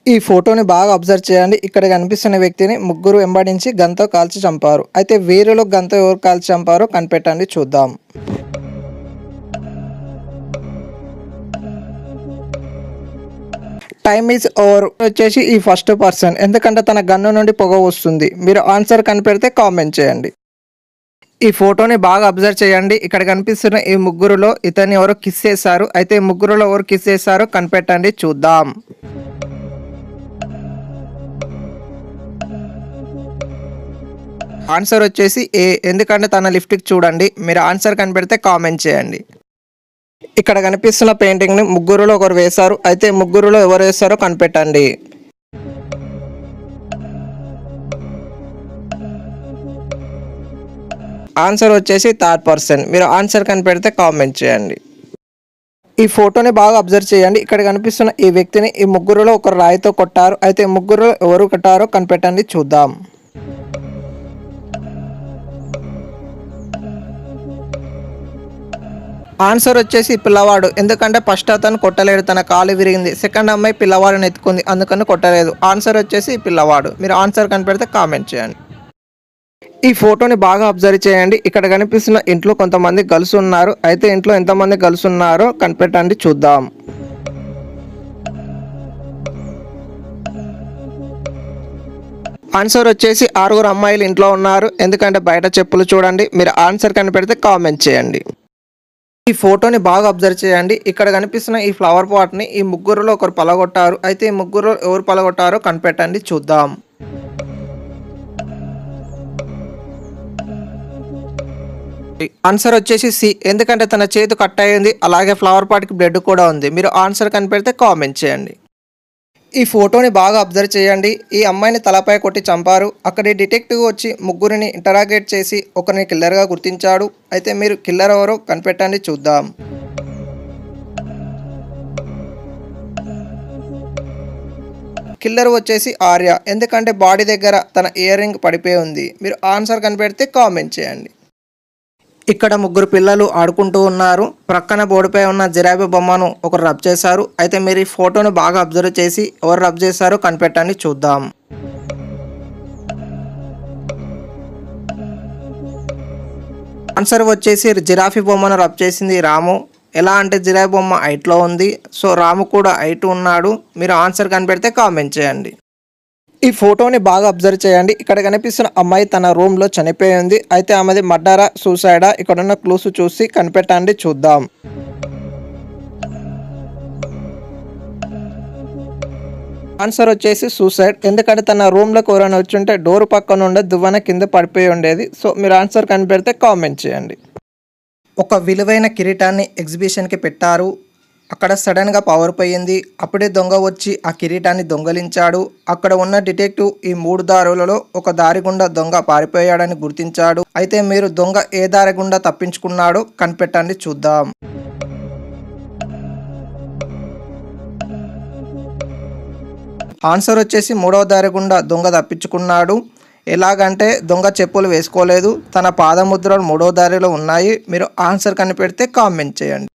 ఈ ఫోటోని బాగా అబ్జర్వ్ చేయండి ఇక్కడ కనిపిస్తున్న వ్యక్తిని ముగ్గురు వెంబడించి గంతో కాల్చి చంపారు అయితే వీరిలో గంతో ఎవరు కాల్చి చంపారో కనిపెట్టండి చూద్దాం టైమ్ ఈజ్ ఓవర్ వచ్చేసి ఈ ఫస్ట్ పర్సన్ ఎందుకంటే తన గన్ను నుండి పొగ వస్తుంది మీరు ఆన్సర్ కనిపెడితే కామెంట్ చేయండి ఈ ఫోటోని బాగా అబ్జర్వ్ చేయండి ఇక్కడ కనిపిస్తున్న ఈ ముగ్గురులో ఇతన్ని ఎవరో కిస్ చేశారు అయితే ఈ ముగ్గురులో ఎవరు కిస్ చేశారో కనిపెట్టండి చూద్దాం ఆన్సర్ వచ్చేసి ఏ ఎందుకంటే తన లిఫ్ట్కి చూడండి మీరు ఆన్సర్ కనిపెడితే కామెంట్ చేయండి ఇక్కడ కనిపిస్తున్న పెయింటింగ్ని ముగ్గురులో ఒకరు వేశారు అయితే ముగ్గురులో ఎవరు వేస్తారో కనిపెట్టండి ఆన్సర్ వచ్చేసి థర్డ్ పర్సన్ మీరు ఆన్సర్ కనిపెడితే కామెంట్ చేయండి ఈ ఫోటోని బాగా అబ్జర్వ్ చేయండి ఇక్కడ కనిపిస్తున్న ఈ వ్యక్తిని ఈ ముగ్గురులో ఒకరు రాయితో కొట్టారు అయితే ముగ్గురు ఎవరు కొట్టారో కనిపెట్టండి చూద్దాం ఆన్సర్ వచ్చేసి పిల్లవాడు ఎందుకంటే ఫస్ట్ అతను కొట్టలేడు తన కాలు విరిగింది సెకండ్ అమ్మాయి పిల్లవాడిని ఎత్తుకుంది అందుకని కొట్టలేదు ఆన్సర్ వచ్చేసి పిల్లవాడు మీరు ఆన్సర్ కనిపెడితే కామెంట్ చేయండి ఈ ఫోటోని బాగా అబ్జర్వ్ చేయండి ఇక్కడ కనిపిస్తున్న ఇంట్లో కొంతమంది గర్ల్స్ ఉన్నారు అయితే ఇంట్లో ఎంతమంది గర్ల్స్ ఉన్నారో కనిపెట్టండి చూద్దాం ఆన్సర్ వచ్చేసి ఆరుగురు అమ్మాయిలు ఇంట్లో ఉన్నారు ఎందుకంటే బయట చెప్పులు చూడండి మీరు ఆన్సర్ కనిపెడితే కామెంట్ చేయండి ఈ ఫోటోని బాగా అబ్జర్వ్ చేయండి ఇక్కడ కనిపిస్తున్న ఈ ఫ్లవర్ పాట్ని ఈ ముగ్గురులో ఒకరు పలగొట్టారు అయితే ఈ ముగ్గురు ఎవరు పలగొట్టారో కనిపెట్టండి చూద్దాం ఆన్సర్ వచ్చేసి సి ఎందుకంటే తన చేతి కట్ అయ్యింది అలాగే ఫ్లవర్ పాట్కి బ్లడ్ కూడా ఉంది మీరు ఆన్సర్ కనిపెడితే కామెంట్ చేయండి ఈ ఫోటోని బాగా అబ్జర్వ్ చేయండి ఈ అమ్మాయిని తలపై కొట్టి చంపారు అక్కడి డిటెక్టివ్ వచ్చి ముగ్గురిని ఇంటరాగేట్ చేసి ఒకరిని కిల్లర్గా గుర్తించాడు అయితే మీరు కిల్లర్ ఎవరో కనిపెట్టండి చూద్దాం కిల్లర్ వచ్చేసి ఆర్య ఎందుకంటే బాడీ దగ్గర తన ఇయర్ రింగ్ పడిపోయి ఉంది మీరు ఆన్సర్ కనిపెడితే కామెంట్ చేయండి ఇక్కడ ముగ్గురు పిల్లలు ఆడుకుంటూ ఉన్నారు ప్రక్కన బోర్డుపై ఉన్న జిరాబీ బొమ్మను ఒకరు రబ్ చేశారు అయితే మీరు ఈ ఫోటోను బాగా అబ్జర్వ్ చేసి ఎవరు రబ్ చేశారో కనిపెట్టండి చూద్దాం ఆన్సర్ వచ్చేసి జిరాఫీ బొమ్మను రబ్ చేసింది రాము ఎలా అంటే జిరాఫీ బొమ్మ హైట్లో ఉంది సో రాము కూడా హైట్ ఉన్నాడు మీరు ఆన్సర్ కనిపెడితే కామెంట్ చేయండి ఈ ఫోటోని బాగా అబ్జర్వ్ చేయండి ఇక్కడ కనిపిస్తున్న అమ్మాయి తన రూమ్ లో చనిపోయి ఉంది అయితే ఆమెది మర్డరా సూసైడా ఇక్కడ ఉన్న క్లూస్ చూసి కనిపెట్టండి చూద్దాం ఆన్సర్ వచ్చేసి సూసైడ్ ఎందుకంటే తన రూమ్ లోకి ఎవరైనా వచ్చుంటే డోర్ పక్కన ఉండే దువ్వన కింద పడిపోయి ఉండేది సో మీరు ఆన్సర్ కనిపెడితే కామెంట్ చేయండి ఒక విలువైన కిరీటాన్ని ఎగ్జిబిషన్కి పెట్టారు అక్కడ సడన్గా పవర్ పోయింది అప్పుడే దొంగ వచ్చి ఆ కిరీటాన్ని దొంగలించాడు అక్కడ ఉన్న డిటెక్టివ్ ఈ మూడు దారులలో ఒక దారి గుండా దొంగ పారిపోయాడని గుర్తించాడు అయితే మీరు దొంగ ఏ దారి గుండా తప్పించుకున్నాడో కనిపెట్టండి చూద్దాం ఆన్సర్ వచ్చేసి మూడవ దారి గుండా దొంగ తప్పించుకున్నాడు ఎలాగంటే దొంగ చెప్పులు వేసుకోలేదు తన పాదముద్రలు మూడో దారిలో ఉన్నాయి మీరు ఆన్సర్ కనిపెడితే కామెంట్ చేయండి